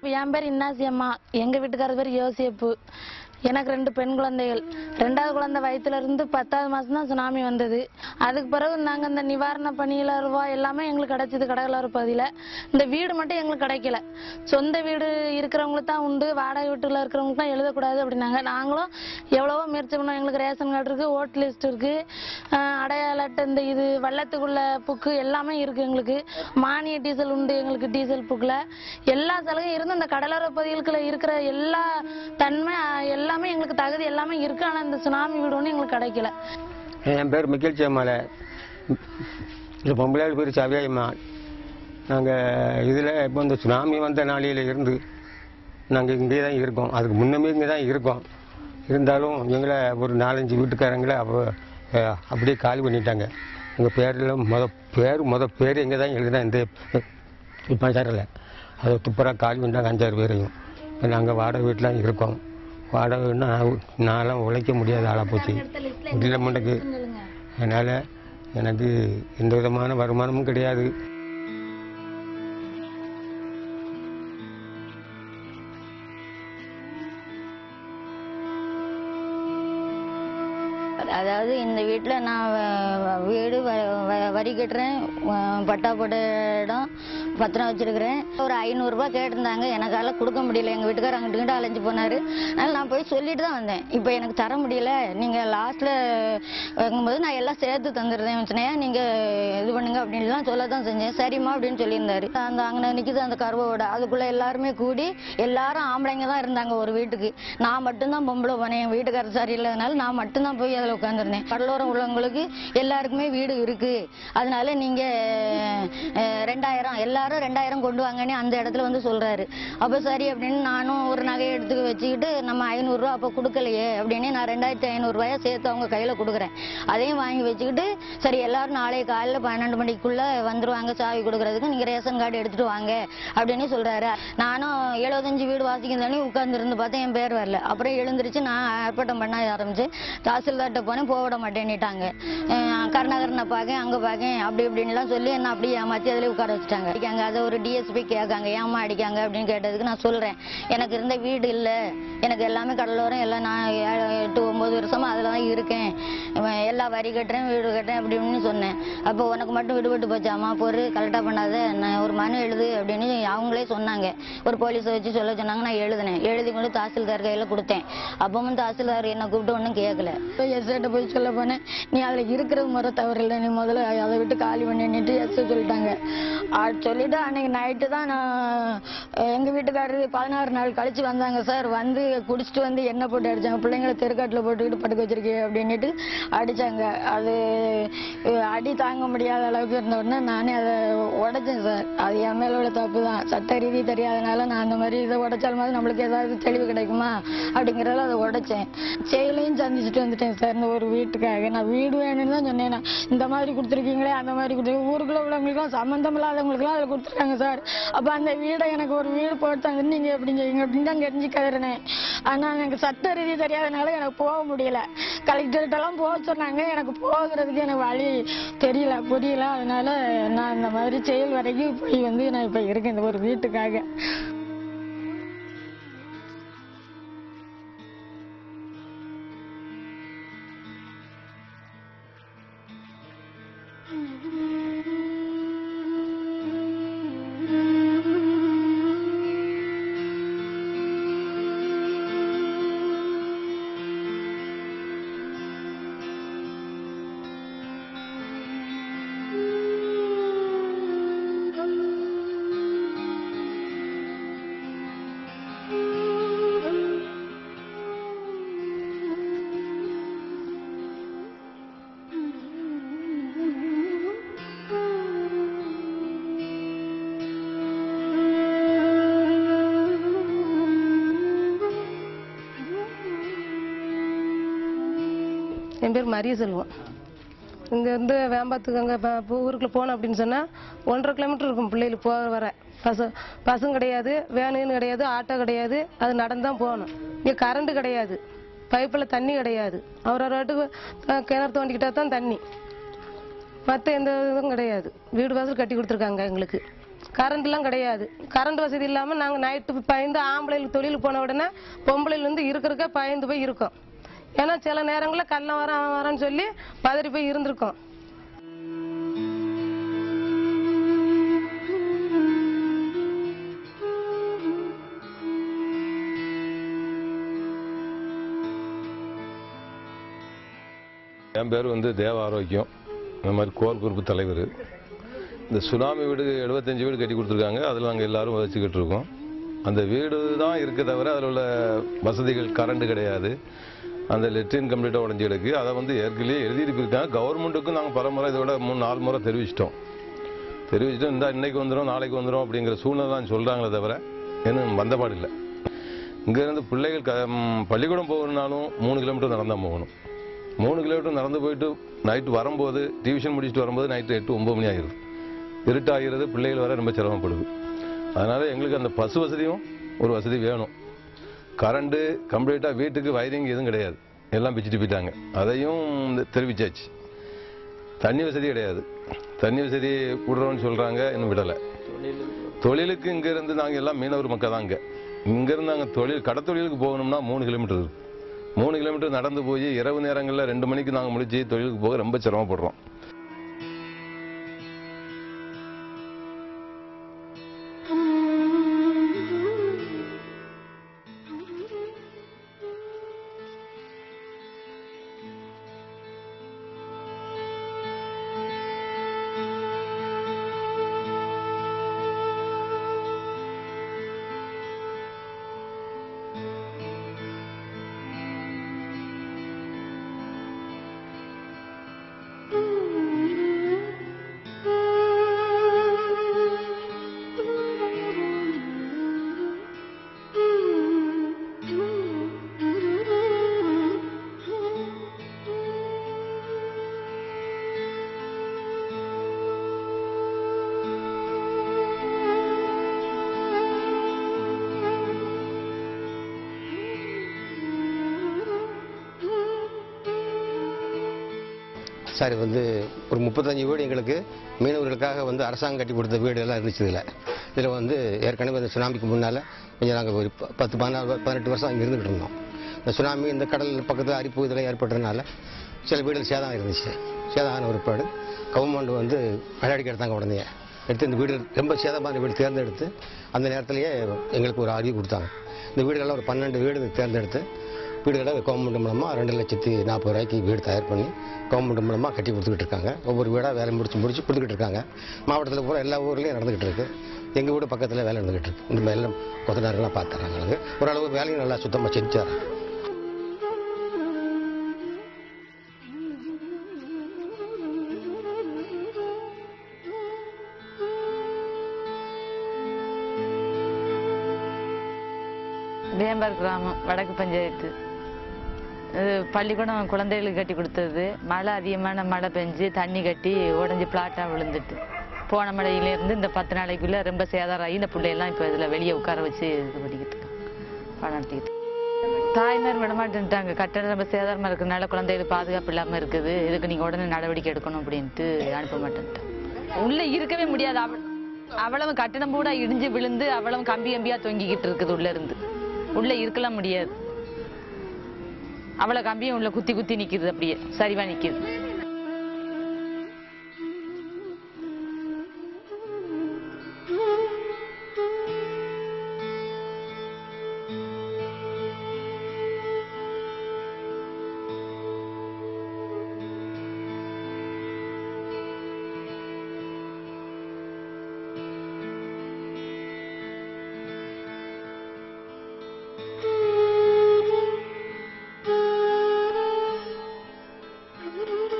என் பேர் இன்னாசி அம்மா எங்க வீட்டுக்காரர் பேர் யோசிப்பு எனக்கு ரெண்டு பெண் குழந்தைகள் ரெண்டாவது குழந்தை வயித்துல இருந்து பத்தாவது மாசம் தான் சுனாமி வந்தது அதுக்கு பிறகு நாங்க இந்த நிவாரண பணியில ரூபாய் எல்லாமே எங்களுக்கு கிடைச்சது கடலோர பகுதியில இந்த வீடு மட்டும் எங்களுக்கு கிடைக்கல சொந்த வீடு இருக்கிறவங்களுக்கு தான் உண்டு வாடகை வீட்டுல இருக்கிறவங்களுக்கு தான் எழுதக்கூடாது அப்படின்னாங்க நாங்களும் எவ்வளவோ முயற்சி பண்ணோம் எங்களுக்கு ரேஷன் கார்டு இருக்கு ஓட்டு லிஸ்ட் இருக்கு ஆஹ் அடையாள அட்டை இந்த இது வெள்ளத்துக்குள்ள புக்கு எல்லாமே இருக்கு எங்களுக்கு மானிய டீசல் உண்டு எங்களுக்கு டீசல் புக்கில் எல்லா சலுகையும் இருந்து அந்த கடலோர பகுதிகளுக்குள்ள இருக்கிற எல்லா தன்மை ஆஹ் எல்லாமே எங்களுக்கு தகுதி எல்லாமே இருக்கு ஆனா இந்த சுனாமி வீடு ஒன்றும் எங்களுக்கு கிடைக்கல என் பேர் மகிழ்ச்சி அம்மாளை இந்த பொம்பளையாள் பேர் சவியம்மா நாங்கள் இதில் இப்போ இந்த சுனாமி வந்த நாளையில இருந்து நாங்கள் இங்கே தான் இருக்கோம் அதுக்கு முன்னமே இங்கே தான் இருக்கோம் இருந்தாலும் எங்களை ஒரு நாலஞ்சு வீட்டுக்காரங்களை அப்போ அஹ், அப்படியே காலி பண்ணிட்டாங்க எங்கள் பேரில் முத பேர் முத பேர் எங்கே தான் எழுதுனா இந்த பஞ்சாரில் அதை துப்புரா காலி பண்ணிட்டாங்க அஞ்சாறு பேரையும் நாங்கள் வாடகை வீட்டில் இருக்கோம் வாடகைன்னா நான்லாம் உழைக்க முடியாத ஆளாக போச்சு இல்லை மண்டக்கு அதனால் எனக்கு எந்த விதமான வருமானமும் கிடையாது அதாவது இந்த வீட்டில் நான் வ- வீடு வ- வ- வரி கட்டுறேன் வ- பட்டா போட்ட இடம் பத்திரம் வச்சிருக்கிறேன் ஒரு ஐநூறுரூபா கேட்டிருந்தாங்க எனக்கால கொடுக்க முடியல எங்கள் வீட்டுக்காரர் அங்கிட்டு இங்கிட்டு அலைஞ்சு போனார் அதனால் நான் போய் சொல்லிட்டு தான் வந்தேன் இப்போ எனக்கு தர முடியல நீங்கள் லாஸ்ட்டில் வைக்கும்போது நான் எல்லாம் சேர்த்து தந்துடுறேன் சொன்னேன் நீங்கள் இது பண்ணுங்க அப்படின்லாம் சொல்ல தான் செஞ்சேன் சரிம்மா அப்படின்னு சொல்லியிருந்தாரு அந்த அங்கே நிற்கிது அந்த கருவோட அதுக்குள்ளே எல்லாருமே கூடி எல்லாரும் ஆம்பளைங்க தான் இருந்தாங்க ஒரு வீட்டுக்கு நான் மட்டும்தான் பொம்பளை போனேன் என் வீட்டுக்காரர் சரியில்லாதனால நான் மட்டும்தான் போய் அதில் உட்காந்துருந்தேன் கடலோரம் உள்ளவங்களுக்கு எல்லாருக்குமே வீடு இருக்கு அதனால நீங்க அஹ், ரெண்டாயிரம் எல்லாரும் ரெண்டாயிரம் கொண்டு வாங்கன்னு அந்த இடத்துல வந்து சொல்றாரு அப்ப சரி அப்படின்னு நானும் ஒரு நகையை எடுத்து வச்சுக்கிட்டு நம்ம ஐநூறுரூவா அப்போ கொடுக்கலையே அப்படின்னு நான் ரெண்டாயிரத்தி ஐநூறுரூவாயா சேர்த்து அவங்க கையில கொடுக்குறேன் அதையும் வாங்கி வச்சுக்கிட்டு சரி எல்லாரும் நாளை காலையில் பன்னெண்டு மணிக்குள்ள வந்துருவாங்க சாவி கொடுக்கறதுக்கு நீங்க ரேஷன் கார்டு எடுத்துட்டு வாங்க அப்படின்னு சொல்றாரு நானும் எழுபத்தஞ்சு வீடு வாசிக்கும் தானே உட்கார்ந்து பார்த்தேன் என் பேர் வரல அப்புறம் எழுந்திருச்சு நான் ஆர்ப்பாட்டம் பண்ண ஆரம்பிச்சு தாசில்தார்கிட்ட போனேன் போக விட மாட்டேன்னுட்டாங்க அஹ் கருணாகரனை பார்க்கேன் அங்க பார்க்கேன் அப்படி இப்படின்லாம் சொல்லி என்ன அப்படியே ஏமாத்தி அதில் உட்கார வச்சுட்டாங்க அடிக்காங்க அதை ஒரு டிஎஸ்பி கேட்காங்க ஏமா அடிக்காங்க அப்படின்னு கேட்டதுக்கு நான் சொல்றேன் எனக்கு இருந்த வீடு இல்லை எனக்கு எல்லாமே கடலோரம் எல்லாம் நான் ஏழு, எட்டு ஒன்பது வருஷமா அதில் தான் இருக்கேன் இவன் எல்லா வரி கட்டுறேன் வீடு கட்டுறேன் அப்படி இப்படின்னு சொன்னேன் அப்போ உனக்கு மட்டும் விடுபட்டு போச்சாமா பொறு கரெக்டாக பண்ணாத நான் ஒரு மனு எழுது அப்படின்னு அவங்களே சொன்னாங்க ஒரு போலீஸை வச்சு சொல்ல சொன்னாங்க நான் எழுதினேன் எழுதி கொண்டு தாசில்தார் கையில் கொடுத்தேன் அப்பவும் தாசில்தார் என்னை கூப்பிட்டு ஒன்றும் கேட்கல எஸ்ஐட்ட போய் சொல்ல போனேன் நீ அதில் இருக்கிறது முறை தவறு இல்லை நீ முதல்ல அதை விட்டு காலி பண்ணிட்டு எஸ்ஐ சொல்லிட்டாங்க அது சொல்லிட்டு அன்னைக்கு நைட்டு தான் நான் எங்கள் வீட்டுக்காரரு பதினாறு நாள் கழிச்சு வந்தாங்க சார் வந்து குடிச்சிட்டு வந்து எண்ணெய் போட்டு அடிச்சாங்க பிள்ளைங்களை தெருக்காட்டில் போட்டுக்கிட்டு படுக்க வச்சிருக்கே அப்படின்னுட்டு அடிச்சாங்க அது அஹ், அடி தாங்க முடியாத அளவுக்கு இருந்த உடனே நானே அதை உடைச்சேன் சார் அது என் மேல உள்ள தப்பு தான் சட்ட ரீதி தெரியாதனால நான் அந்த மாதிரி இதை உடைச்சால் மாதிரி நம்மளுக்கு ஏதாவது தெளிவு கிடைக்குமா அப்படிங்கிறதால அதை உடைச்சேன் செயலையும் சந்திச்சுட்டு வந்துட்டேன் சார் இந்த ஒரு வீட்டுக்காக நான் வீடு வேணும்னு தான் சொன்னேன் நான் இந்த மாதிரி கொடுத்துருக்கீங்களே அந்த மாதிரி கொடுத்துருக்கீங்க ஊருக்குள்ள உள்ளவங்களுக்குலாம் சம்மந்தம் இல்லாதவங்களுக்குலாம் அதில் கொடுத்துருக்காங்க சார் அப்போ அந்த வீடை எனக்கு ஒரு வீடு போட்டாங்க நீங்கள் எப்படி செய்யுங்க அப்படின்னு தான் கெஞ்சி கதறினேன் ஆனால் எனக்கு சட்ட ரீதி தெரியாதனால எனக்கு போக முடியல கலெக்டர்கிட்டலாம் போக சொன்னாங்க எனக்கு போகிறதுக்கு எனக்கு வழி தெரியல புரியல அதனால நான் இந்த மாதிரி செயல் வரைக்கும் போய் வந்து நான் இப்போ இருக்கேன் இந்த ஒரு வீட்டுக்காக என் பேர் மரிய செல்வம் இங்கேருந்து வேம்பாத்துக்கு அங்கே ஊருக்குள்ள போனோம் அப்படின்னு சொன்னால் ஒன்றரை கிலோமீட்டர் இருக்கும் பிள்ளைகளுக்கு போக வர பச பஸ்ஸும் கிடையாது வேனுன்னு கிடையாது ஆட்டோ கிடையாது அது நடந்து தான் போகணும் இங்கே கரண்ட் கிடையாது பைப்பில் தண்ணி கிடையாது அவர் ஒரு வாட்டுக்கு அஹ், கிணறு தோண்டிக்கிட்டா தான் தண்ணி மற்ற எந்த இதுவும் கிடையாது வீடு வாசல் கட்டி கொடுத்துருக்காங்க எங்களுக்கு கரண்ட்லாம் கிடையாது கரண்ட் வசதி இல்லாமல் நாங்கள் நைட்டு பயந்து ஆம்பளைகளுக்கு தொழிலுக்கு போன உடனே பொம்பளைகள் வந்து இருக்கிறக்க பயந்து போய் இருக்கோம் ஏன்னா சில நேரங்களில் கள்ளம் வரான் அவன் வரான்னு சொல்லி பதறி போய் இருந்திருக்கோம் என் பேர் வந்து தேவ ஆரோக்கியம் இந்த மாதிரி கோர் குரூப் தலைவர் இந்த சுனாமி வீடு எழுபத்தஞ்சு வீடு கட்டி கொடுத்துருக்காங்க அதில் நாங்கள் எல்லாரும் வச்சுக்கிட்டு இருக்கோம் அந்த வீடு தான் இருக்க தவிர அதில் உள்ள வசதிகள் கரண்ட் கிடையாது அந்த லெட்ரின் கம்ப்ளீட்டாக உடஞ்சி கிடக்கு அதை வந்து ஏற்கனவே எழுதிட்டு போயிருக்காங்க கவர்மெண்ட்டுக்கும் நாங்கள் பல முறை இதோட மூணு நாலு முறை தெரிவிச்சிட்டோம் தெரிவிச்சிட்டோம் இந்த இன்னைக்கு வந்துடும் நாளைக்கு வந்துடும் அப்படிங்கிற சூழ்நிலை தான் சொல்கிறாங்களே தவிர இன்னும் வந்தபாடு இல்லை இங்கேருந்து பிள்ளைகள் க ம், பள்ளிக்கூடம் போகணுன்னாலும் மூணு கிலோமீட்டர் நடந்தால் போகணும் மூணு கிலோமீட்டர் நடந்து போயிட்டு நைட்டு வரும்போது டியூஷன் முடிச்சுட்டு வரும்போது நைட்டு எட்டு ஒம்பது மணி ஆகிடுது இருட்டாகிறது பிள்ளைகள் வர ரொம்ப சிரமப்படுது அதனால் எங்களுக்கு அந்த பஸ் வசதியும் ஒரு வசதி வேணும் கரண்ட்டு கம்ப்ளீட்டாக வீட்டுக்கு வயரிங் எதுவும் கிடையாது எல்லாம் பிச்சுட்டு போயிட்டாங்க அதையும் இந்த தெரிவிச்சாச்சு தண்ணி வசதி கிடையாது தண்ணி வசதி விடுறோன்னு சொல்கிறாங்க இன்னும் விடலை தொழிலுக்கு இங்கேருந்து நாங்கள் எல்லாம் மீனவர் மக்கள் தான் இங்கே இங்கேருந்து நாங்கள் தொழில் கடத்தொழிலுக்கு போகணும்னா மூணு கிலோமீட்டர் இருக்கு மூணு கிலோமீட்டர் நடந்து போய் இரவு நேரங்களில் ரெண்டு மணிக்கு நாங்கள் முடிச்சு தொழிலுக்கு போக ரொம்ப சிரமப்படுறோம் சார் இது வந்து ஒரு முப்பத்தஞ்சு வீடு எங்களுக்கு மீனவர்களுக்காக வந்து அரசாங்கம் கட்டி கொடுத்த வீடு எல்லாம் இருந்துச்சு இதில் இதில் வந்து ஏற்கனவே இந்த சுனாமிக்கு முன்னால் கொஞ்சம் நாங்கள் ஒரு ப- பத்து பதினாறு வ- பதினெட்டு வருஷம் அங்கே இருந்துகிட்டு இருந்தோம் இந்த சுனாமி இந்த கடல் பக்கத்தில் அரிப்பு இதெல்லாம் ஏற்பட்டதுனால சில வீடுகள் சேதம் இருந்துச்சு சேதம் ஆன ஒருபாடு கவர்மெண்ட் வந்து நடவடிக்கை எடுத்தாங்க உடனே எடுத்து இந்த வீடு ரொம்ப சேதமான வீடு தேர்ந்தெடுத்து அந்த நேரத்திலேயே எங்களுக்கு ஒரு அறிவு கொடுத்தாங்க இந்த வீடுகள்லாம் ஒரு பன்னெண்டு வீடு தேர்ந்தெடுத்து வீடுகளை கவர்மெண்ட் மூலமாக ரெண்டு லட்சத்தி நாற்பது ரூபாய்க்கு வீடு தயார் பண்ணி கவர்மெண்ட் மூலமாக கட்டி கொடுத்துக்கிட்டு இருக்காங்க ஒவ்வொரு வீடாக வேலை முடிச்சு முடிச்சு கொடுத்துக்கிட்டு இருக்காங்க மாவட்டத்தில் பூரா எல்லா ஊர்லேயும் நடந்துக்கிட்டு இருக்கு எங்கள் வீடு பக்கத்தில் வேலை நடந்துக்கிட்டு இருக்கு இந்த எல்லாம் கொத்தனாரெல்லாம் பார்த்துறாங்க எனக்கு ஓரளவு வேலையும் நல்லா சுத்தமாக செஞ்சு தரேன் வேம்பார் கிராமம் வடக்கு பஞ்சாயத்து இது பள்ளிக்கூடம் குழந்தைகளுக்கு கட்டி கொடுத்தது மழை அதிகமான மழை பெஞ்சு தண்ணி கட்டி உடஞ்சி பிளாட்டாக விழுந்துட்டு போன மழையிலேருந்து இந்த பத்து நாளைக்குள்ள ரொம்ப சேதாரம் ஆகி இந்த பிள்ளையெல்லாம் இப்போ இதில் வெளியே உட்கார வச்சு இது பண்ணிக்கிட்டு இருக்காங்க பணம் நடத்திக்கிட்டு தாய்மார் விடமாட்டேன்ட்டாங்க கட்டணம் ரொம்ப சேதாரமாக இருக்கிறதுனால குழந்தைகளுக்கு பாதுகாப்பு இல்லாமல் இருக்குது இதுக்கு நீங்கள் உடனே நடவடிக்கை எடுக்கணும் அப்படின்ட்டு அனுப்ப மாட்டேன்ட்டாங்க உள்ளே இருக்கவே முடியாது அவ அவ்வளவு கட்டணம் கூட இடிஞ்சு விழுந்து அவ்வளவு கம்பி கம்பியா தொங்கிக்கிட்டு இருக்குது உள்ள இருந்து உள்ள இருக்கலாம் முடியாது அவ்வளவு கம்பியும் உள்ள குத்தி குத்தி நிக்குது அப்படியே சரிவா நிக்குது Thank you.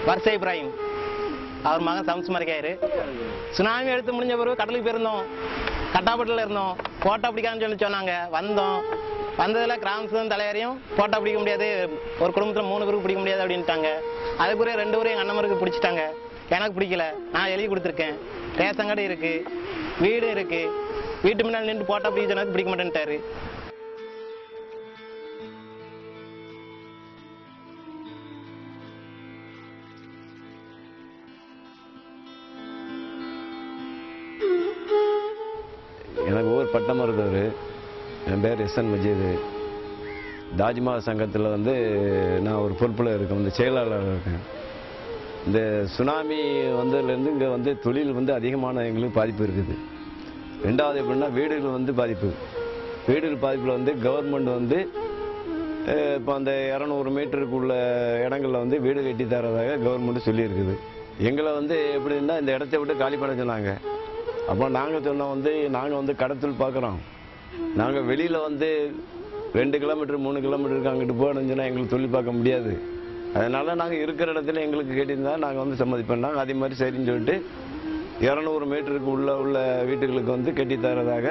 வர்ஷா இப்ராஹிம் அவர் மகன் சம்ஸ் மறைக்காரு சுனாமி எடுத்து முடிஞ்ச பிறகு கடலுக்கு போயிருந்தோம் கட்டாப்பட்டில் இருந்தோம் போட்டோ பிடிக்காதுன்னு சொல்லி சொன்னாங்க வந்தோம் வந்ததில் கிராமத்து தலைவரையும் போட்டோ பிடிக்க முடியாது ஒரு குடும்பத்தில் மூணு பேருக்கு பிடிக்க முடியாது அப்படின்ட்டாங்க அதுக்குரிய ரெண்டு பேரும் எங்கள் அண்ணமருக்கு பிடிச்சிட்டாங்க எனக்கு பிடிக்கல நான் எழுதி கொடுத்துருக்கேன் ரேஷன் கடை இருக்கு வீடு இருக்கு வீட்டு முன்னாடி நின்று போட்டோ பிடிக்க சொன்னதுக்கு பிடிக்க மாட்டேன்ட்டாரு எனக்கு ஊர் பட்டமருதவர் என் பேர் எஸ் என் மஜீது தாஜ்மஹால் சங்கத்தில் வந்து நான் ஒரு பொறுப்பில் இருக்கேன் வந்து செயலாளர் இருக்கேன் இந்த சுனாமி வந்ததுலேருந்து இங்கே வந்து தொழில் வந்து அதிகமான எங்களுக்கு பாதிப்பு இருக்குது ரெண்டாவது எப்படின்னா வீடுகள் வந்து பாதிப்பு வீடுகள் பாதிப்பில் வந்து கவர்மெண்ட் வந்து அஹ், இப்போ அந்த இரநூறு மீட்டருக்கு உள்ள இடங்கள்ல வந்து வீடு கட்டி தரதாக கவர்மெண்ட் சொல்லியிருக்குது எங்களை வந்து எப்படின்னா இந்த இடத்த விட்டு காலி பண்ண சொன்னாங்க அப்போ நாங்கள் சொன்னோம் வந்து நாங்கள் வந்து கடத்தல் பார்க்குறோம் நாங்கள் வெளியில் வந்து ரெண்டு கிலோமீட்டர் மூணு கிலோமீட்டருக்கு அங்கிட்டு போகணும்னு சொன்னால் எங்களுக்கு தொழில் பார்க்க முடியாது அதனால நாங்கள் இருக்கிற இடத்துல எங்களுக்கு கேட்டிருந்தா நாங்கள் வந்து சம்மதிப்போம் அதே மாதிரி சரின்னு சொல்லிட்டு இரநூறு மீட்டருக்கு உள்ள உள்ள வீட்டுகளுக்கு வந்து கட்டி தரதாக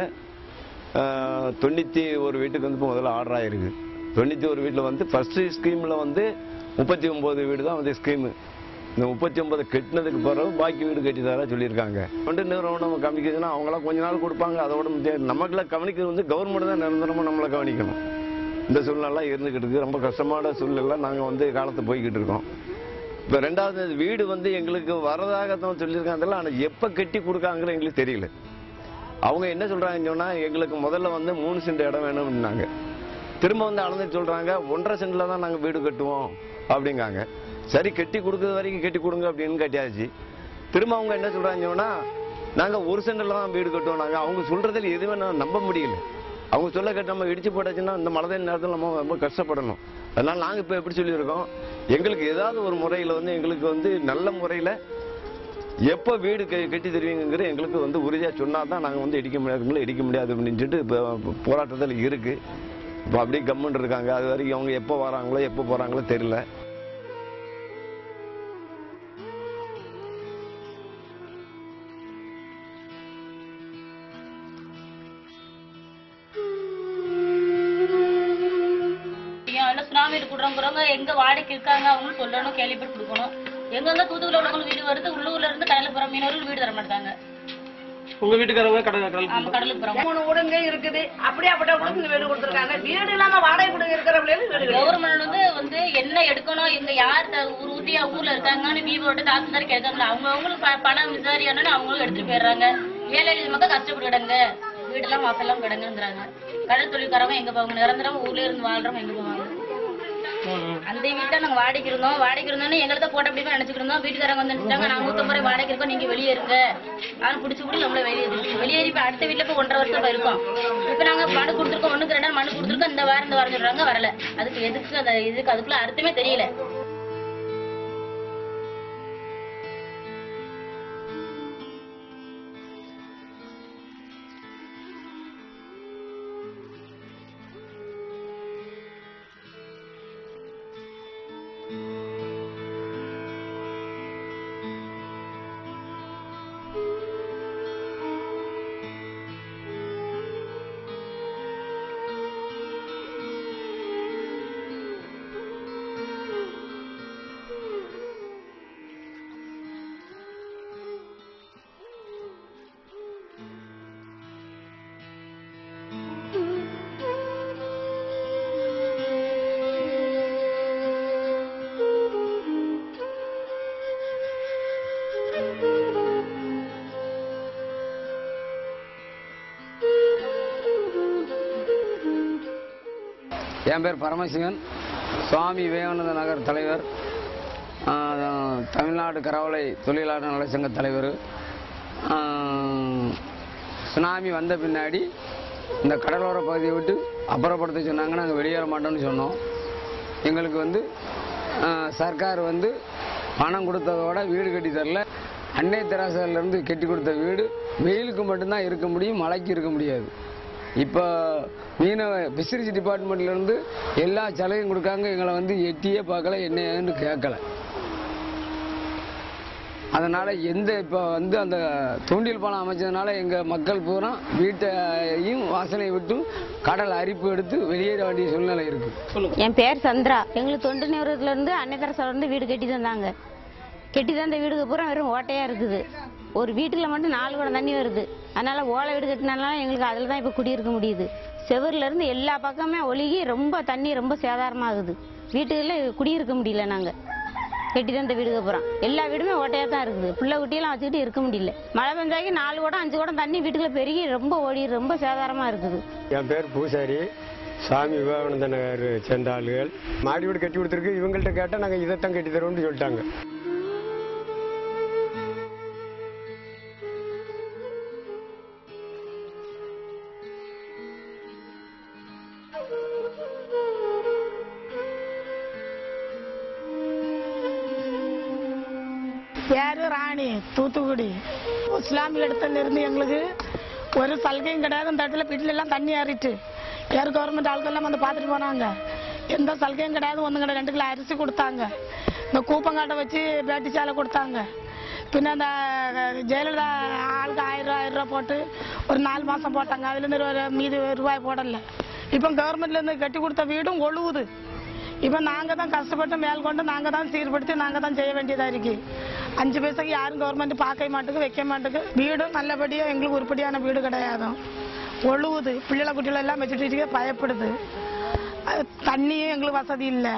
ஆஹ், தொண்ணூற்றி ஒரு வீட்டுக்கு வந்து இப்போ முதல்ல ஆர்டர் ஆயிருக்கு தொண்ணூற்றி ஒரு வீட்டில் வந்து ஃபஸ்ட்டு ஸ்கீமில் வந்து முப்பத்தி ஒம்பது வீடு தான் வந்து ஸ்கீமு இந்த முப்பத்தி ஒன்பது கட்டினதுக்கு பிறகு பாக்கி வீடு கட்டி தர சொல்லியிருக்காங்க வந்து நிறுவனம் கவனிக்குதுன்னா அவங்களாம் கொஞ்ச நாள் கொடுப்பாங்க அதோட முடியாது நமக்குலாம் கவனிக்கிறது வந்து கவர்மெண்ட் தான் நிரந்தரமாக நம்மளை கவனிக்கணும் இந்த சூழ்நிலை இருந்துக்கிட்டு இருக்கு ரொம்ப கஷ்டமான சூழ்நிலை நாங்கள் வந்து காலத்தை போய்கிட்டு இருக்கோம் இப்போ ரெண்டாவது வீடு வந்து எங்களுக்கு வரதாக தான் சொல்லியிருக்காங்க அதெல்லாம் ஆனால் எப்போ கட்டி கொடுக்காங்கன்னு எங்களுக்கு தெரியல அவங்க என்ன சொல்றாங்கன்னு சொன்னா எங்களுக்கு முதல்ல வந்து மூணு சென்ட் இடம் வேணும்னாங்க திரும்ப வந்து அளந்து சொல்றாங்க ஒன்றரை சென்ட்ல தான் நாங்க வீடு கட்டுவோம் அப்படிங்காங்க சரி கட்டி கொடுக்கறது வரைக்கும் கட்டி கொடுங்க அப்படின்னு கட்டியாச்சு திரும்ப அவங்க என்ன சொல்றாங்கன்னு சொன்னா நாங்க ஒரு சென்ட்ல தான் வீடு கட்டுவோம் நாங்க அவங்க சொல்றதுல எதுவுமே நான் நம்ப முடியல அவங்க சொல்ல கேட்டு நம்ம இடிச்சு போட்டாச்சுன்னா இந்த மழை நேரத்தில் நம்ம ரொம்ப கஷ்டப்படணும் அதனால நாங்க இப்ப எப்படி சொல்லியிருக்கோம் எங்களுக்கு ஏதாவது ஒரு முறையில வந்து எங்களுக்கு வந்து நல்ல முறையில எப்போ வீடு கே கட்டி தருவீங்கிற எங்களுக்கு வந்து உறுதியாக சொன்னால் தான் நாங்கள் வந்து இடிக்க முடியாதுங்களோ இடிக்க முடியாது அப்படின்னு சொல்லிட்டு இப்போ போராட்டத்தில் இருக்கு இப்போ அப்படியே கம்முன்னு இருக்காங்க அது வரைக்கும் அவங்க எப்போ வராங்களோ எப்போ போகிறாங்களோ தெரியல இல்ல சுனாமி இருக்கிறவங்க எங்க வாடகைக்கு இருக்காங்க அவங்க சொல்லணும் கேள்விப்பட்டு கொடுக்கணும் எங்க இருந்தா தூத்துக்குள்ள உள்ளவங்களுக்கு வீடு வருது உள்ளூர்ல இருந்து கடலுக்கு போற மீனவர்கள் வீடு தர மாட்டாங்க உங்க வீட்டுக்காரங்க கடை கடல் ஆமா கடலுக்கு போறோம் மூணு வீடுங்க இருக்குது அப்படியாப்பட்ட வீடுக்கு வீடு கொடுத்துருக்காங்க வீடு இல்லாம வாடகை வீடு இருக்கிறவங்களுக்கு வீடு கிடையாது. கவர்மெண்ட் வந்து வந்து என்ன எடுக்கணும் எங்க யார் த- ஊர் ஊட்டியா ஊர்ல இருக்காங்கன்னு வீவோட தாசில்தார் கேட்காங்களா அவங்க அவங்களுக்கு ப- பணம் விசாரியானு அவங்களும் எடுத்துட்டு போயிடுறாங்க ஏழை எளிய மக்கள் கஷ்டப்பட்டு கிடங்க வீடெல்லாம் வாசல்லாம் கிடங்குங்கிறாங்க கடல் தொழில்காரங்க எங்க போவாங்க நிரந்தரம் ஊர்ல இருந்து வாழ்றவங்க எங்க போவாங்க அந்த வீட்டுல நாங்க வாடகைக்கு இருந்தோம் வாடகைக்கு இருந்தோம்னு எங்களை போட்ட அப்படியே நினைச்சுட்டு இருந்தோம் வீட்டுக்காரங்க வந்து நினைச்சிட்டாங்க நாங்க நூத்தம்பது ரூபாய் வாடகை இருக்கோம் நீங்க வெளியே இருங்க ஆனா பிடிச்சி பிடி நம்மள வெளியே வெளியேறி இப்ப அடுத்த வீட்டுல இப்ப ஒன்றரை வருஷம் இப்ப இருக்கோம் இப்ப நாங்க மனு கொடுத்துருக்கோம் ஒண்ணுக்கு ரெண்டு நாள் மனு கொடுத்துருக்கோம் இந்த வாரம் இந்த வாரம் சொல்றாங்க வரல அதுக்கு எதுக்கு அந்த இதுக்கு அதுக்குள்ள அர்த்தமே தெரியல என் பேர் பரமசிவன் சுவாமி விவேகானந்த நகர் தலைவர் ஆஹ், தமிழ்நாடு கரவலை தொழிலாளர் நலச்சங்க தலைவர் ஆஹ், சுனாமி வந்த பின்னாடி இந்த கடலோர பகுதியை விட்டு அப்புறப்படுத்த சொன்னாங்க நாங்கள் வெளியேற மாட்டோம்னு சொன்னோம் எங்களுக்கு வந்து ஆஹ், சர்க்கார் வந்து பணம் கொடுத்ததோட வீடு கட்டி தரல அன்னை தெராசாலேருந்து கட்டி கொடுத்த வீடு வெயிலுக்கு மட்டும்தான் இருக்க முடியும் மழைக்கு இருக்க முடியாது இப்போ மீனவ ஃபிஷரிஸ் டிபார்ட்மெண்ட்லேருந்து எல்லா சலுகையும் கொடுக்காங்க எங்களை வந்து எட்டியே பார்க்கல என்ன ஏதுன்னு கேட்கல அதனால் எந்த இப்போ வந்து அந்த தூண்டில் பாலம் அமைச்சதுனால எங்கள் மக்கள் பூரா வீட்டையும் வாசலை விட்டு கடல் அரிப்பு எடுத்து வெளியேற வேண்டிய சூழ்நிலை இருக்குது என் பேர் சந்திரா எங்களுக்கு தொண்டு நிறுவனத்துல இருந்து அன்னைத்தரசால இருந்து வீடு கட்டி தந்தாங்க கட்டி தந்த வீடுக்கு பூரா வெறும் ஓட்டையா இருக்குது ஒரு வீட்டுல மட்டும் நாலு குடம் தண்ணி வருது அதனால ஓலை வீடு கட்டினால எங்களுக்கு அதில் தான் இப்போ குடியிருக்க முடியுது செவர்ல இருந்து எல்லா பக்கமே ஒழுகி ரொம்ப தண்ணி ரொம்ப சேதாரமாகுது வீட்டுகளில் குடியிருக்க முடியல நாங்க கட்டி தந்த வீடுக்கு அப்புறம் எல்லா வீடுமே ஓட்டையா தான் இருக்குது பிள்ளை குட்டியெல்லாம் வச்சுக்கிட்டு இருக்க முடியல மழை பெஞ்சாக்கி நாலு குடம் அஞ்சு குடம் தண்ணி வீட்டுக்குள்ள பெருகி ரொம்ப ஓடி ரொம்ப சேதாரமா இருக்குது என் பேர் பூசாரி சாமி விவேகானந்த நகர் சேர்ந்த ஆளுகள் மாடி வீடு கட்டி கொடுத்துருக்கு இவங்கள்ட்ட கேட்டால் நாங்கள் இதைத்தான் கட்டி தரோம்னு சொல்லிட்டாங்க பேரு ராணி தூத்துக்குடி இஸ்லாமிய இடத்துல இருந்து எங்களுக்கு ஒரு சலுகையும் கிடையாது இந்த இடத்துல வீட்டுல எல்லாம் தண்ணி ஏறிட்டு ஏர் கவர்மெண்ட் ஆட்கள்லாம் வந்து பார்த்துட்டு போனாங்க எந்த சலுகையும் கிடையாது ஒன்று கிடையாது ரெண்டு கிலோ அரிசி கொடுத்தாங்க இந்த கூப்பங்காட்டை வச்சு பேட்டி சேலை கொடுத்தாங்க பின்ன அந்த ஜெயலலிதா ஆளுக்கு ஆயிரம் ரூபா ஆயிரம் ரூபா போட்டு ஒரு நாலு மாதம் போட்டாங்க அதுலேருந்து ஒரு மீதி ரூபாய் போடல இப்போ கவர்மெண்ட்லேருந்து கட்டி கொடுத்த வீடும் ஒழுகுது இப்போ நாங்கள் தான் கஷ்டப்பட்டு மேல் கொண்டு நாங்கள் தான் சீர்படுத்தி நாங்கள் தான் செய்ய வேண்டியதாக இருக்கு அஞ்சு பைசாக்கு யாரும் கவர்மெண்ட் பார்க்க மாட்டேங்குது வைக்க மாட்டேங்குது வீடும் நல்லபடியாக எங்களுக்கு உருப்படியான வீடு கிடையாது ஒழுகுது பிள்ளைகளை குட்டிகளை எல்லாம் வச்சுட்டு இருக்க பயப்படுது அது தண்ணியும் எங்களுக்கு வசதி இல்லை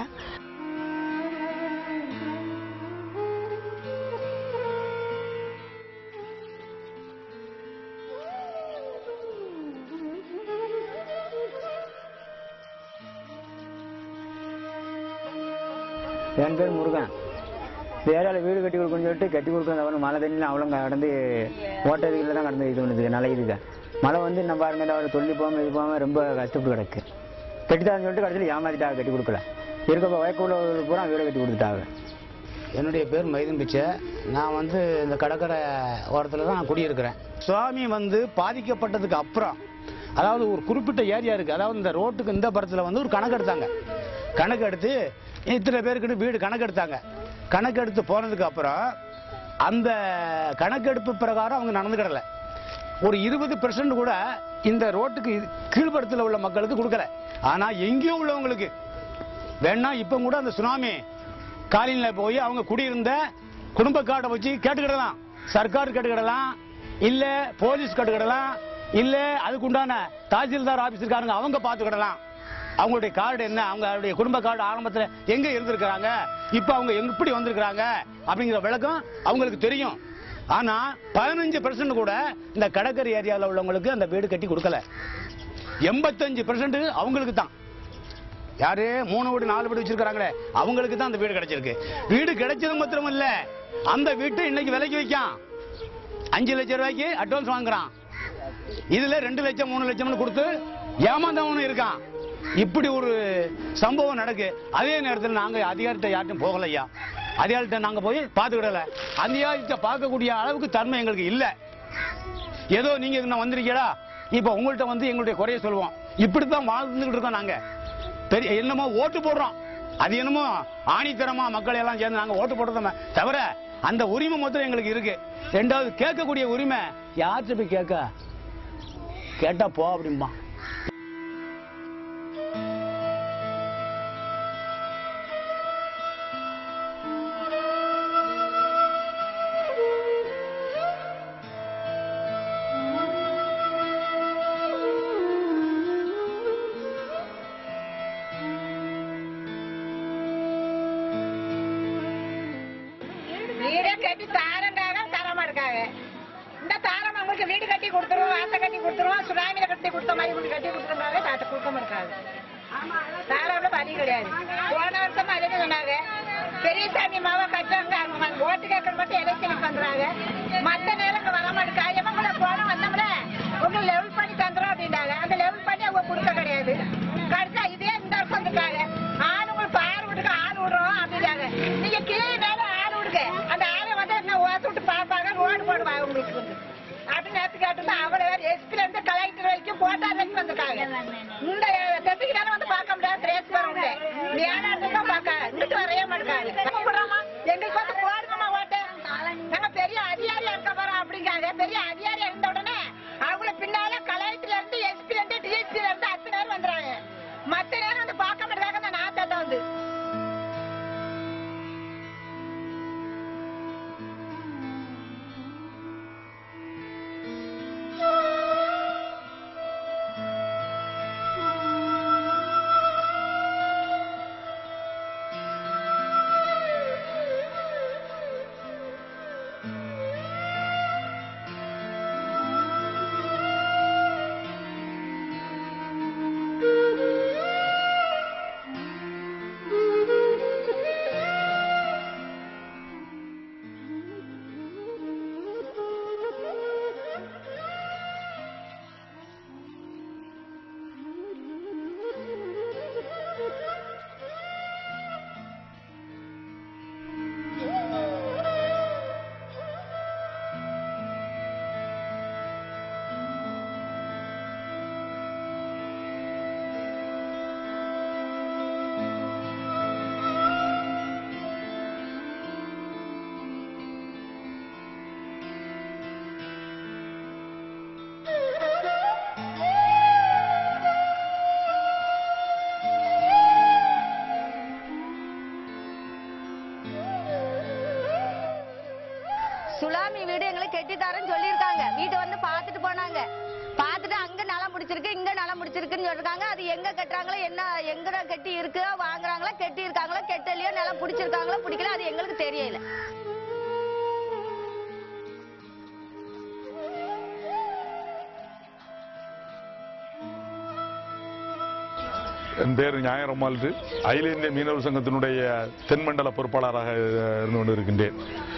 என் பேர் முருகன் வேறால வீடு கட்டி கொடுக்கணும்னு சொல்லிட்டு கட்டி கொடுக்கணும் அவனு மழை தண்ணியில் அவ்வளோ கடந்து ஓட்டதுக்குள்ள தான் கடந்து இது பண்ணுது நல்ல இதுக்கு மழை வந்து நம்ம பாருங்க இந்த அவர் சொல்லி போகாமல் இது போகாமல் ரொம்ப கஷ்டப்பட்டு கிடக்கு கட்டித்தான்னு சொல்லிட்டு கடைசியில் ஏமாத்திட்டாங்க கட்டி கொடுக்கல இருக்கப்ப வயக்குள்ள பூரா வீடை கட்டி கொடுத்துட்டாங்க என்னுடைய பேர் மைதன் பிச்சை நான் வந்து இந்த கடற்கரை ஓரத்தில் தான் நான் குடியிருக்கிறேன் சுவாமி வந்து பாதிக்கப்பட்டதுக்கு அப்புறம் அதாவது ஒரு குறிப்பிட்ட ஏரியா இருக்குது அதாவது இந்த ரோட்டுக்கு இந்த படத்தில் வந்து ஒரு கணக்கு எடுத்தாங்க கணக்கு எடுத்து இத்தனை பேருக்குன்னு வீடு கணக்கு எடுத்தாங்க கணக்கு எடுத்து போனதுக்கு அப்புறம் அந்த கணக்கெடுப்பு பிரகாரம் அவங்க நடந்துக்கிடலை ஒரு இருபது பெர்சன்ட் கூட இந்த ரோட்டுக்கு இது- கீழ்புறத்தில் உள்ள மக்களுக்கு கொடுக்கல ஆனா எங்கேயும் உள்ளவங்களுக்கு வேணா இப்ப கூட அந்த சுனாமி காலனியில் போய் அவங்க குடியிருந்த குடும்ப கார்டை வச்சு கேட்டுக்கிடலாம் சர்க்கார் கேட்டுக்கிடலாம் இல்ல போலீஸ் கேட்டுக்கிடலாம் இல்ல அதுக்குண்டான தாசில்தார் ஆபீஸ் இருக்காருங்க அவங்க பார்த்துக்கிடலாம் அவங்களுடைய கார்டு என்ன அவங்களுடைய குடும்ப கார்டு ஆரம்பத்துல எங்க இருந்திருக்கிறாங்க இப்ப அவங்க எப்படி வந்திருக்கிறாங்க அப்படிங்கிற விளக்கம் அவங்களுக்கு தெரியும் ஆனா பதினஞ்சு பெர்சன்ட் கூட இந்த கடற்கரை ஏரியாவில் உள்ளவங்களுக்கு அந்த வீடு கட்டி கொடுக்கல எண்பத்தஞ்சு பெர்சன்ட் அவங்களுக்கு தான் யாரு மூணு வீடு நாலு வீடு வச்சிருக்காங்களே அவங்களுக்கு தான் அந்த வீடு கிடைச்சிருக்கு வீடு கிடைச்சது மாத்திரம் இல்ல அந்த வீட்டை இன்னைக்கு விலைக்கு வைக்கான் அஞ்சு லட்சம் ரூபாய்க்கு அட்வான்ஸ் வாங்குறான் இதுல ரெண்டு லட்சம் மூணு லட்சம்னு கொடுத்து ஏமாந்தவனும் இருக்கான் இப்படி ஒரு சம்பவம் நடக்கு அதே நேரத்தில் நாங்க அதிகாரத்தை யார்ட்டும் போகல ஐயா அதிகாரத்தை நாங்க போய் பார்த்துக்கிடல அதிகாரத்தை பார்க்கக்கூடிய அளவுக்கு தன்மை எங்களுக்கு இல்ல ஏதோ நீங்க இன்னும் வந்திருக்கீங்களா இப்ப உங்கள்ட்ட வந்து எங்களுடைய குறைய சொல்லுவோம் இப்படித்தான் வாழ்ந்துகிட்டு இருக்கோம் நாங்க பெரிய என்னமோ ஓட்டு போடுறோம் அது என்னமோ ஆணித்தரமா மக்கள் எல்லாம் சேர்ந்து நாங்க ஓட்டு போடுறோம் தவிர அந்த உரிமை மொத்தம் எங்களுக்கு இருக்கு ரெண்டாவது கேட்கக்கூடிய உரிமை யார்கிட்ட போய் கேட்க கேட்டா போ அப்படிம்பா வீடே கட்டி தாரங்காக தரமா இருக்காங்க இந்த தாரம் அவங்களுக்கு வீடு கட்டி கொடுத்துருவோம் வாசை கட்டி கொடுத்துருவோம் சுனாமியில கட்டி கொடுத்த மாதிரி உங்களுக்கு கட்டி கொடுத்துருந்தாங்க தாத்த கொடுக்க மாட்டாங்க தாராள வழி கிடையாது போன வருஷம் அதே சொன்னாங்க பெரியசாமி மாவா கட்டுறாங்க அவங்க ஓட்டு கேட்கற மட்டும் எலெக்ஷனுக்கு பண்றாங்க மத்த நேரம் வர மாட்டேங்க எவங்கள போனோம் வந்தோம்ல உங்க லெவல் பண்ணி தந்துரும் அப்படின்னாங்க அந்த லெவல் பண்ணி அவங்க கொடுக்க கிடையாது கடைசியா இதே இந்த வருஷம் வந்துட்டாங்க ஆணுங்களுக்கு ஆறு விடுங்க ஆள் விடுறோம் அப்படின்னாங்க நீங்க கீழே மேல ஆள் விடுங்க அந்த ஆளை வந்து என்ன ஓட்டு விட்டு பார்ப்பாங்க ரோடு போடுவாங்க உங்களுக்கு வந்து அப்படின்னு நேற்று கேட்டு அவளை வேற எஸ்பில இருந்து கலெக்டர் வரைக்கும் போட்டா வரைக்கும் வந்திருக்காங்க இந்த தெத்துக்கு தானே வந்து பார்க்க முடியாது ரேஸ் வர உண்டு இந்த ஏழாயிரத்து தான் பார்க்க இங்கிட்டு வரைய மாட்டாங்க எங்களுக்கு வந்து போடுங்கம்மா ஓட்டு நாங்க தரேன்னு சொல்லியிருக்காங்க வீட்டை வந்து பார்த்துட்டு போனாங்க பார்த்துட்டு அங்க நிலம் முடிச்சிருக்கு இங்க நிலம் முடிச்சிருக்குன்னு சொல்லிருக்காங்க அது எங்க கட்டுறாங்களோ என்ன எங்க கட்டி இருக்கோ வாங்குறாங்களோ கட்டி இருக்காங்களோ கெட்டலையோ நிலம் பிடிச்சிருக்காங்களோ பிடிக்கல அது எங்களுக்கு தெரியல என் பேர் ஞாயிறம்மாள் அகில இந்திய மீனவர் சங்கத்தினுடைய தென்மண்டல பொறுப்பாளராக அஹ், இருந்து கொண்டிருக்கின்றேன்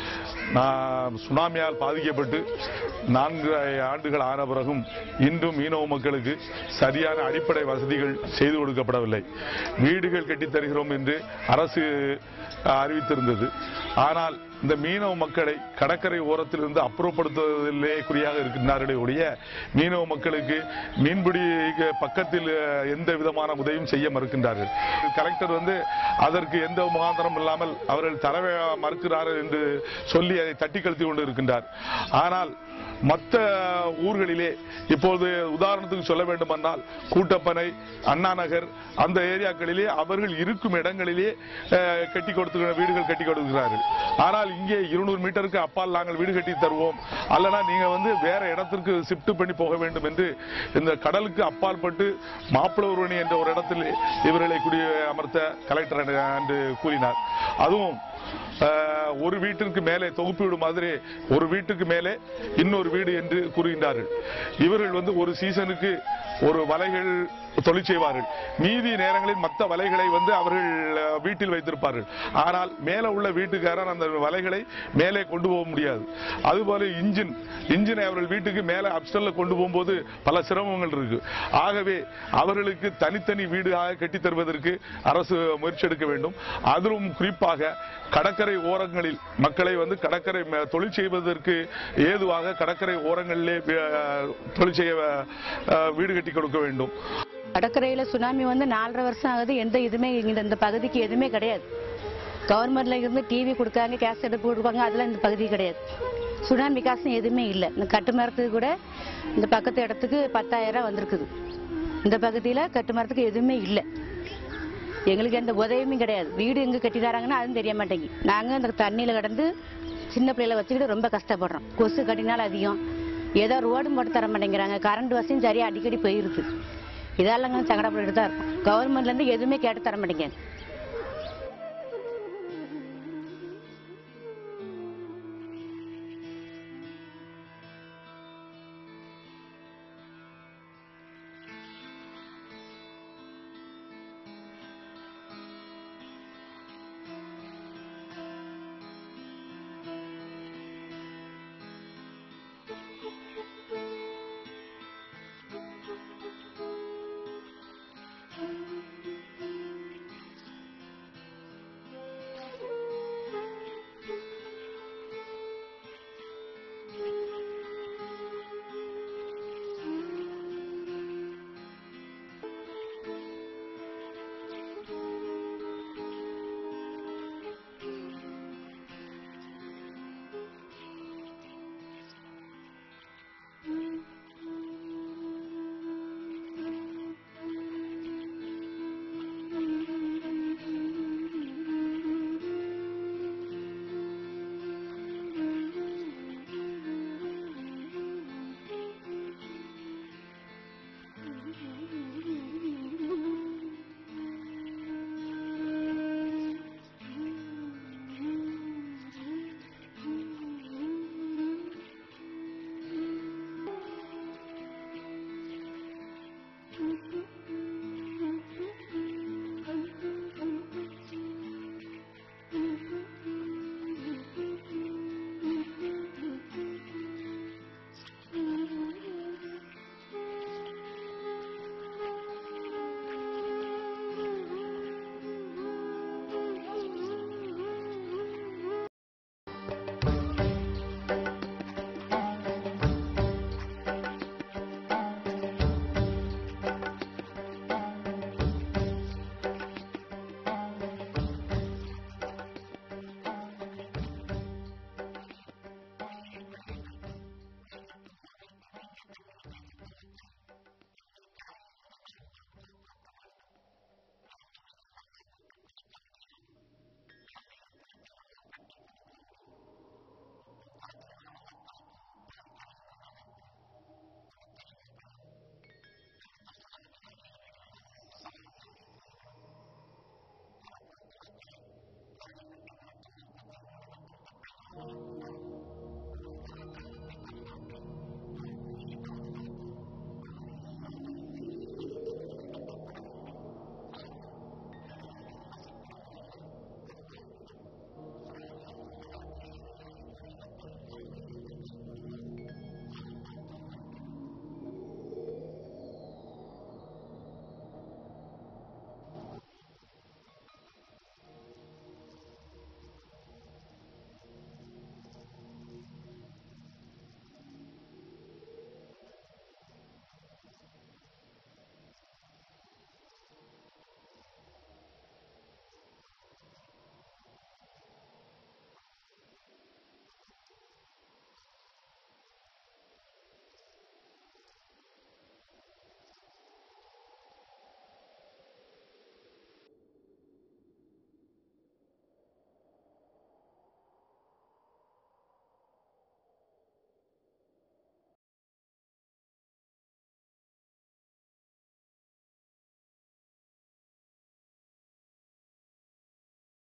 நான் சுனாமியால் பாதிக்கப்பட்டு நான்கு ஆண்டுகள் ஆன பிறகும் இன்றும் மீனவ மக்களுக்கு சரியான அடிப்படை வசதிகள் செய்து கொடுக்கப்படவில்லை வீடுகள் கட்டித் தருகிறோம் என்று அரசு அஹ், அறிவித்திருந்தது ஆனால் இந்த மீனவ மக்களை கடற்கரை ஓரத்திலிருந்து அப்புறப்படுத்துவதிலே குறியாக இருக்கின்றார்களே ஒழிய மீனவ மக்களுக்கு மீன்பிடி பக்கத்தில் அஹ், எந்த விதமான உதவியும் செய்ய மறுக்கின்றார்கள் கலெக்டர் வந்து அதற்கு எந்த முகாந்திரம் இல்லாமல் அவர்கள் தர மறுக்கிறார்கள் என்று சொல்லி அதை தட்டி கழித்து கொண்டு இருக்கின்றார் ஆனால் மற்ற ஊர்களிலே இப்போது உதாரணத்துக்கு சொல்ல வேண்டுமென்றால் கூட்டப்பனை அண்ணா நகர் அந்த ஏரியாக்களிலே அவர்கள் இருக்கும் இடங்களிலே அஹ், கட்டி கொடுத்து வீடுகள் கட்டி கொடுக்கிறார்கள் ஆனால் இங்கே இருநூறு மீட்டருக்கு அப்பால் நாங்கள் வீடு கட்டி தருவோம் அல்லனா நீங்க வந்து வேற இடத்திற்கு ஷிஃப்ட் பண்ணி போக வேண்டும் என்று இந்த கடலுக்கு அப்பால் பட்டு மாப்பிளவரணி என்ற ஒரு இடத்தில் இவர்களை குடி அமர்த்த கலெக்டர் என்று கூறினார் அதுவும் அஹ், ஒரு வீட்டிற்கு மேலே தொகுப்பு வீடு மாதிரி ஒரு வீட்டுக்கு மேலே இன்னொரு வீடு என்று கூறுகின்றார்கள் இவர்கள் வந்து ஒரு சீசனுக்கு ஒரு வலைகள் தொழில் செய்வார்கள் மீதி நேரங்களில் மற்ற வலைகளை வந்து அவர்கள் அஹ், வீட்டில் வைத்திருப்பார்கள் ஆனால் மேலே உள்ள வீட்டுக்காரர் அந்த வலைகளை மேலே கொண்டு போக முடியாது அதுபோல இன்ஜின் இன்ஜினை அவர்கள் வீட்டுக்கு மேலே அப்சல்ல கொண்டு போகும்போது பல சிரமங்கள் இருக்கு ஆகவே அவர்களுக்கு தனித்தனி வீடாக கட்டித் தருவதற்கு அரசு முயற்சி எடுக்க வேண்டும் அதிலும் குறிப்பாக கடற்கரை ஓரங்களில் மக்களை வந்து கடற்கரை ம- தொழில் செய்வதற்கு ஏதுவாக கடற்கரை ஓரங்களிலே அஹ், தொழில் செய்ய அஹ், வீடு கட்டி கொடுக்க வேண்டும் கடற்கரையில் சுனாமி வந்து நாலரை வருஷம் ஆகுது எந்த இதுவுமே இந்த இந்த பகுதிக்கு எதுவுமே கிடையாது கவர்மெண்ட்ல இருந்து டிவி கொடுக்காங்க கேஸ் எடுப்பு கொடுப்பாங்க அதெல்லாம் இந்த பகுதி கிடையாது சுனாமி காசு எதுவுமே இல்லை இந்த கட்டுமரத்துக்கு கூட இந்த பக்கத்து இடத்துக்கு பத்தாயிரம் வந்திருக்குது இந்த பகுதியில் கட்டுமரத்துக்கு எதுவுமே இல்லை எங்களுக்கு எந்த உதவியுமே கிடையாது வீடு எங்கே கட்டி தராங்கன்னா அதுவும் தெரிய மாட்டேங்குது நாங்கள் இந்த தண்ணியில் கிடந்து சின்ன பிள்ளைகளை வச்சுக்கிட்டு ரொம்ப கஷ்டப்படுறோம் கொசு கட்டினால் அதிகம் ஏதோ ரோடும் போட்டு தர மாட்டேங்கிறாங்க கரண்ட் வசதியும் சரியாக அடிக்கடி போயிருது இதெல்லாம் சங்கடப்பட்டு தான் இருக்கும் கவர்மெண்ட்லேருந்து எதுவுமே கேட்டு தர மாட்டேங்குது